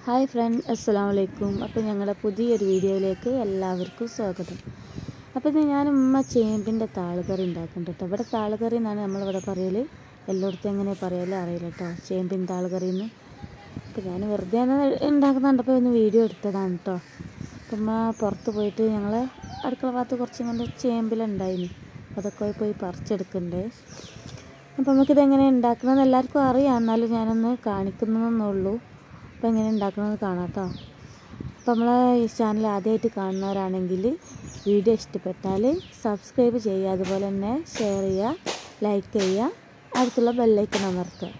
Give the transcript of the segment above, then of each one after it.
Hi front അസ്സാം വലൈക്കും അപ്പോൾ ഞങ്ങളുടെ പുതിയൊരു വീഡിയോയിലേക്ക് എല്ലാവർക്കും സ്വാഗതം അപ്പോൾ ഇത് ഞാൻ ഉമ്മ ചേമ്പിൻ്റെ താളുകറി ഉണ്ടാക്കുന്നുണ്ട് കേട്ടോ ഇവിടെ താളുകറി എന്നാണ് നമ്മളിവിടെ പറയൽ എല്ലായിടത്തും എങ്ങനെ പറയൽ അറിയില്ല കേട്ടോ ചേമ്പിൻ താളുകറി എന്ന് അപ്പോൾ ഞാൻ വെറുതെ ഒന്ന് ഉണ്ടാക്കുന്നുണ്ടപ്പോൾ ഒന്ന് വീഡിയോ എടുത്തതാണ് കേട്ടോ അപ്പം ഉമ്മ പുറത്ത് പോയിട്ട് ഞങ്ങൾ അടുക്കള ഭാഗത്ത് കുറച്ചും കൊണ്ട് ചേമ്പിലുണ്ടായിന് അതൊക്കെ പോയി പറിച്ചെടുക്കണ്ടേ അപ്പോൾ നമുക്കിത് എങ്ങനെ ഉണ്ടാക്കണമെന്ന് എല്ലാവർക്കും അറിയാം എന്നാലും ഞാനൊന്ന് കാണിക്കുന്നതെന്നുള്ളൂ അപ്പോൾ എങ്ങനെ ഉണ്ടാക്കണമെന്ന് കാണാം കേട്ടോ അപ്പോൾ നമ്മളെ ഈ ചാനൽ ആദ്യമായിട്ട് കാണുന്നവരാണെങ്കിൽ വീഡിയോ ഇഷ്ടപ്പെട്ടാൽ സബ്സ്ക്രൈബ് ചെയ്യുക അതുപോലെ തന്നെ ഷെയർ ചെയ്യുക ലൈക്ക് ചെയ്യുക അടുത്തുള്ള ബെല്ലൈക്കൺ അമർത്തുക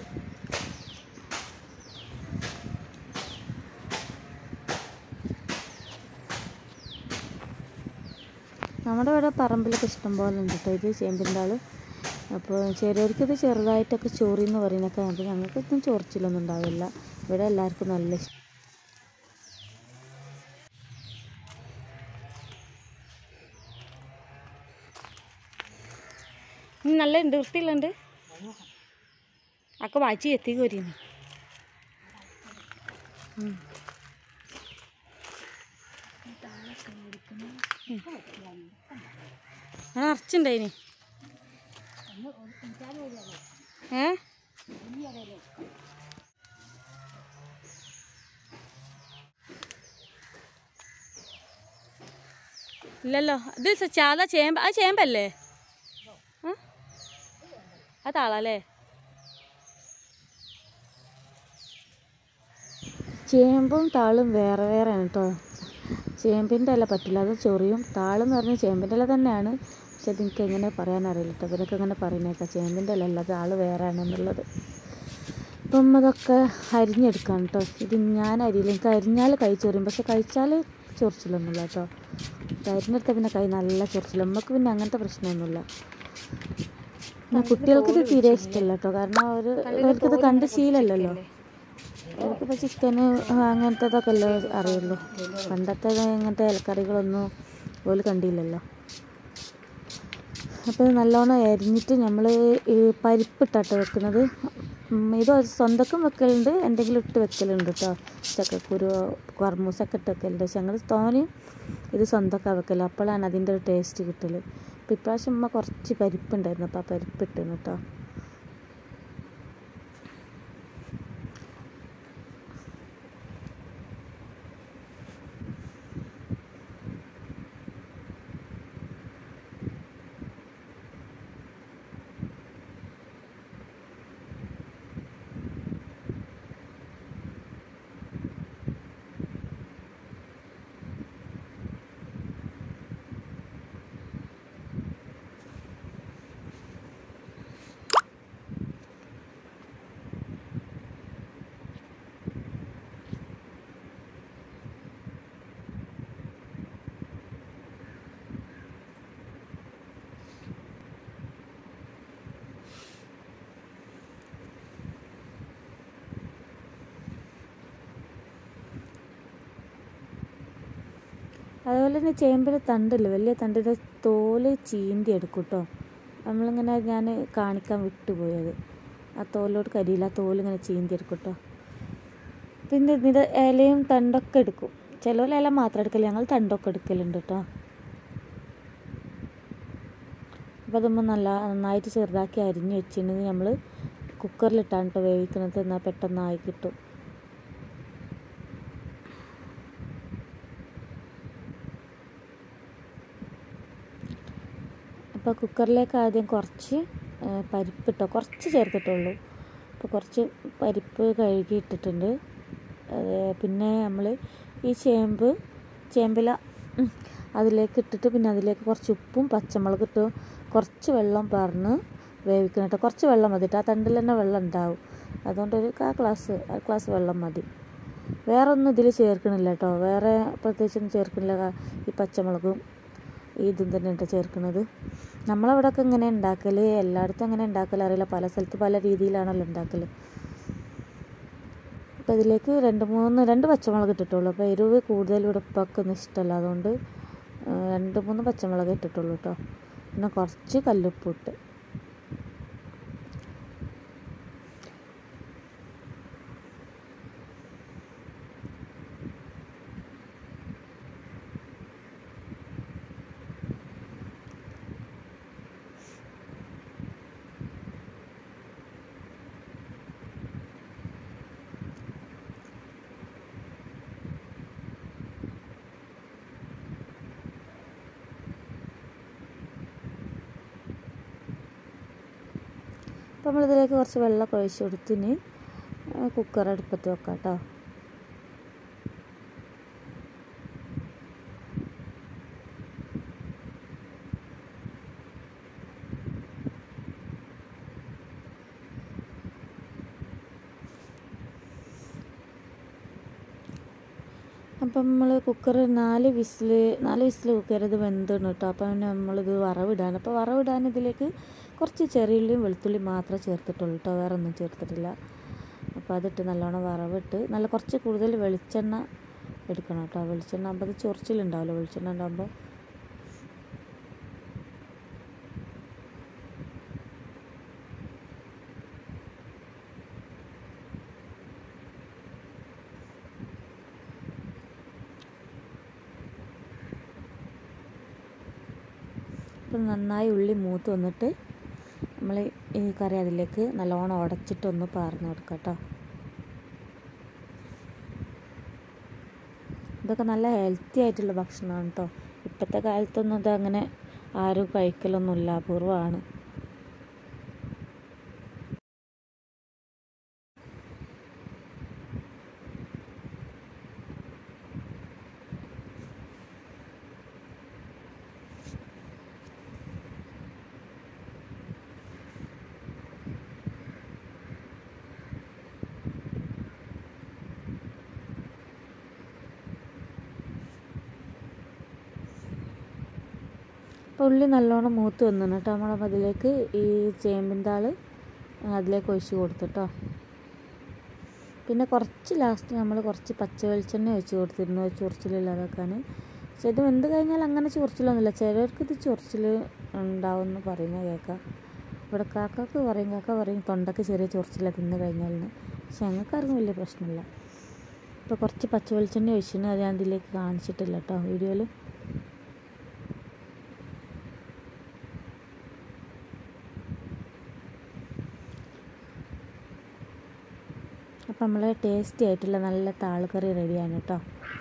നമ്മുടെ ഇവിടെ പറമ്പിലൊക്കെ ഇഷ്ടം പോലെ ഉണ്ട് കേട്ടോ ഇത് ചേമ്പിൻ്റെ ആൾ അപ്പോൾ ചിലവർക്ക് ഇത് ചെറുതായിട്ടൊക്കെ ചോറി എന്ന് പറയുന്നൊക്കെ അപ്പോൾ ഞങ്ങൾക്കൊന്നും ചൊറിച്ചിലൊന്നും ഉണ്ടാവില്ല ഇവിടെ എല്ലാവർക്കും നല്ല ഇഷ്ടം നല്ല ഉണ്ട് വൃത്തിയില്ലുണ്ട് ഒക്കെ വായിച്ച് എത്തി കോരിന്ന് ഞാൻ അറച്ചുണ്ടായിന് ഏ ഇല്ലല്ലോ ഇത് സ- സാധാ ചേമ്പ് അത് ചേമ്പല്ലേ ആ? അത് താളല്ലേ ചേമ്പും താളും വേറെ വേറെയാണ് കേട്ടോ ചേമ്പിൻ്റെ ഇല പറ്റില്ല അത് ചൊറിയും താളെന്ന് പറഞ്ഞാൽ ചേമ്പിൻ്റെ ഇല തന്നെയാണ് പക്ഷെ അതെനിക്ക് എങ്ങനെ പറയാൻ അറിയില്ല കേട്ടോ ഇവരൊക്കെ അങ്ങനെ പറയുന്നേക്കാം ചേമ്പിൻ്റെ ഇല അല്ല താള് വേറെ ആണെന്നുള്ളത് അപ്പം അതൊക്കെ അരിഞ്ഞെടുക്കാം കേട്ടോ ഇത് ഞാൻ അരിയില്ല എനിക്ക് അരിഞ്ഞാൽ കൈ ചൊറിയും പക്ഷെ കഴിച്ചാൽ ചൊറിച്ചിലൊന്നുമില്ല കേട്ടോ ഇത് അരിഞ്ഞെടുത്താൽ പിന്നെ കൈ നല്ല ചൊറിച്ചില്ല നമുക്ക് പിന്നെ അങ്ങനത്തെ പ്രശ്നമൊന്നുമില്ല പിന്നെ കുട്ടികൾക്ക് ഇത് തീരെ ഇഷ്ടമല്ല കേട്ടോ കാരണം അവർ അവർക്കിത് കണ്ട് ശീലമല്ലല്ലോ അവർക്കിപ്പോൾ ചിക്കന് അങ്ങനത്തതൊക്കെ അല്ലേ അറിയുള്ളൂ പണ്ടത്തെ ഇങ്ങനത്തെ ഇലക്കറികളൊന്നും ഓല് കണ്ടില്ലല്ലോ അപ്പോൾ ഇത് നല്ലോണം അരിഞ്ഞിട്ട് നമ്മൾ ഈ പരിപ്പിട്ടാട്ടോ വെക്കുന്നത് ഉം, ഇത് സ്വന്തക്കും വെക്കലുണ്ട് എന്തെങ്കിലും ഇട്ട് വെക്കലുണ്ട് കേട്ടോ ചക്കക്കുരു കർമൂസൊക്കെ ഇട്ട് വെക്കലുണ്ട് പക്ഷെ ഞങ്ങൾ തോനെ ഇത് സ്വന്തമൊക്കെ വെക്കല് അപ്പോഴാണ് അതിൻ്റെ ഒരു ടേസ്റ്റ് കിട്ടൽ അപ്പോൾ ഇപ്രാവശ്യം ഉമ്മ കുറച്ച് പരിപ്പുണ്ടായിരുന്നു അപ്പോൾ ആ പരിപ്പിട്ടിരുന്നു കേട്ടോ അതുപോലെ തന്നെ ചേമ്പിൻ്റെ തണ്ടില്ല വലിയ തണ്ടിൻ്റെ തോല് ചീന്തി എടുക്കും കേട്ടോ നമ്മളിങ്ങനെ ഞാൻ കാണിക്കാൻ വിട്ടുപോയത് ആ തോലോട് കരിയില്ല ആ തോലിങ്ങനെ ചീന്തി എടുക്കും കേട്ടോ പിന്നെ ഇതിൻ്റെ ഇലയും തണ്ടൊക്കെ എടുക്കും ചിലവർ ഇല മാത്രം എടുക്കില്ല ഞങ്ങൾ തണ്ടൊക്കെ എടുക്കലുണ്ട് കേട്ടോ അപ്പോൾ അതൊന്ന് നല്ല നന്നായിട്ട് ചെറുതാക്കി അരിഞ്ഞ് വെച്ചിട്ടുണ്ടെങ്കിൽ നമ്മൾ കുക്കറിലിട്ടാണ് കേട്ടോ വേവിക്കുന്നത് എന്നാൽ പെട്ടെന്നായി കിട്ടും അപ്പോൾ കുക്കറിലേക്ക് ആദ്യം കുറച്ച് ആ, പരിപ്പിട്ടോ കുറച്ച് ചേർത്തിട്ടുള്ളൂ അപ്പോൾ കുറച്ച് പരിപ്പ് കഴുകി ഇട്ടിട്ടുണ്ട് അത് പിന്നെ നമ്മൾ ഈ ചേമ്പ് ചേമ്പില ഉം, അതിലേക്ക് ഇട്ടിട്ട് പിന്നെ അതിലേക്ക് കുറച്ച് ഉപ്പും പച്ചമുളക് ഇട്ട് കുറച്ച് വെള്ളം പറഞ്ഞ് വേവിക്കണം കേട്ടോ കുറച്ച് വെള്ളം മതി കേട്ടോ ആ തണ്ടിൽ തന്നെ വെള്ളം ഉണ്ടാവും അതുകൊണ്ട് ഒരു കാ ഗ്ലാസ് ആ ഗ്ലാസ് വെള്ളം മതി വേറെ ഒന്നും ഇതിൽ ചേർക്കണില്ല കേട്ടോ വേറെ പ്രത്യേകിച്ചൊന്നും ചേർക്കണില്ല കാ- ഈ പച്ചമുളകും ഇതും തന്നെ കേട്ടോ ചേർക്കുന്നത് നമ്മളവിടെയൊക്കെ ഇങ്ങനെ ഉണ്ടാക്കൽ എല്ലായിടത്തും അങ്ങനെ ഉണ്ടാക്കൽ അറിയില്ല പല സ്ഥലത്ത് പല രീതിയിലാണല്ലോ ഉണ്ടാക്കൽ അപ്പോൾ ഇതിലേക്ക് രണ്ട് മൂന്ന് രണ്ട് പച്ചമുളക് ഇട്ടിട്ടുള്ളൂ അപ്പോൾ എരിവ് കൂടുതൽ ഇവിടെ ഉപ്പൊക്കെ ഒന്നും ഇഷ്ടമല്ല അതുകൊണ്ട് ആ, രണ്ട് മൂന്ന് പച്ചമുളക് ഇട്ടിട്ടുള്ളൂ കേട്ടോ പിന്നെ കുറച്ച് കല്ലുപ്പ് ഇട്ട് നമ്മളിതിലേക്ക് കുറച്ച് വെള്ളം ഒഴിച്ച് കൊടുത്തിന് കുക്കർ അടുപ്പത്ത് വെക്കാം കേട്ടോ അപ്പം നമ്മൾ കുക്കർ നാല് വിസിൽ നാല് വിസിൽ കുക്കർ ഇത് വെന്താണ് കേട്ടോ അപ്പം പിന്നെ നമ്മളിത് വറവിടാൻ അപ്പോൾ വറവിടാൻ ഇതിലേക്ക് കുറച്ച് ചെറിയുള്ളിയും വെളുത്തുള്ളിയും മാത്രമേ ചേർത്തിട്ടുള്ളൂ കേട്ടോ വേറെ ഒന്നും ചേർത്തിട്ടില്ല അപ്പോൾ അതിട്ട് നല്ലോണം വറവിട്ട് നല്ല കുറച്ച് കൂടുതൽ വെളിച്ചെണ്ണ എടുക്കണം കേട്ടോ വെളിച്ചെണ്ണ ആകുമ്പോൾ അത് ചൊറിച്ചിലുണ്ടാവില്ല വെളിച്ചെണ്ണ ഉണ്ടാകുമ്പോൾ ഇപ്പം നന്നായി ഉള്ളി മൂത്ത് വന്നിട്ട് നമ്മൾ ഈ കറി അതിലേക്ക് നല്ലോണം ഉടച്ചിട്ടൊന്ന് പാർന്ന് കൊടുക്കാം കേട്ടോ ഇതൊക്കെ നല്ല ഹെൽത്തി ആയിട്ടുള്ള ഭക്ഷണമാണ് കേട്ടോ ഇപ്പോഴത്തെ കാലത്തൊന്നും ഇത് അങ്ങനെ ആരും കഴിക്കലൊന്നുമില്ല അപൂർവമാണ് അപ്പോൾ ഉള്ളി നല്ലോണം മൂത്ത് വന്നു കേട്ടോ നമ്മൾ അതിലേക്ക് ഈ ചേമ്പിന്താൾ അതിലേക്ക് ഒഴിച്ച് കൊടുത്തിട്ടോ പിന്നെ കുറച്ച് ലാസ്റ്റ് നമ്മൾ കുറച്ച് പച്ച വെളിച്ചെണ്ണ ഒഴിച്ച് കൊടുത്തിരുന്നു ചൊറിച്ചിലില്ലാതാക്കാൻ പക്ഷെ ഇത് വെന്ത് കഴിഞ്ഞാൽ അങ്ങനെ ചൊറിച്ചിലൊന്നുമില്ല ചിലർക്ക് ഇത് ചൊറിച്ചിൽ ഉണ്ടാവുമെന്ന് പറയുന്നത് കേൾക്കാം ഇവിടെ കാക്കക്ക് പറയും കാക്ക പറയും തൊണ്ടക്ക് ചെറിയ ചൊറിച്ചില്ല തിന്ന് കഴിഞ്ഞാലിന് പക്ഷെ ഞങ്ങൾക്കാർക്കും വലിയ പ്രശ്നമില്ല ഇപ്പോൾ കുറച്ച് പച്ച വെളിച്ചെണ്ണ ഒഴിച്ചിന് അത് ഞാൻ ഇതിലേക്ക് കാണിച്ചിട്ടില്ല കേട്ടോ വീഡിയോയിൽ അപ്പം നമ്മൾ ടേസ്റ്റി ആയിട്ടുള്ള നല്ല താളുകറി റെഡിയാണ് കേട്ടോ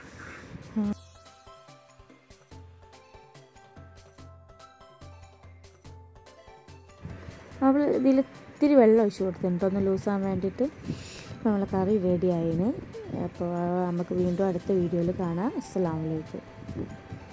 നമ്മൾ ഇതിൽ ഇത്തിരി വെള്ളം ഒഴിച്ച് കൊടുത്തിട്ടുണ്ട് ഒന്ന് ലൂസാകാൻ വേണ്ടിയിട്ട് അപ്പോൾ നമ്മളെ കറി റെഡി ആയിന് അപ്പോൾ നമുക്ക് വീണ്ടും അടുത്ത വീഡിയോയിൽ കാണാം അസ്സാം വലൈക്കും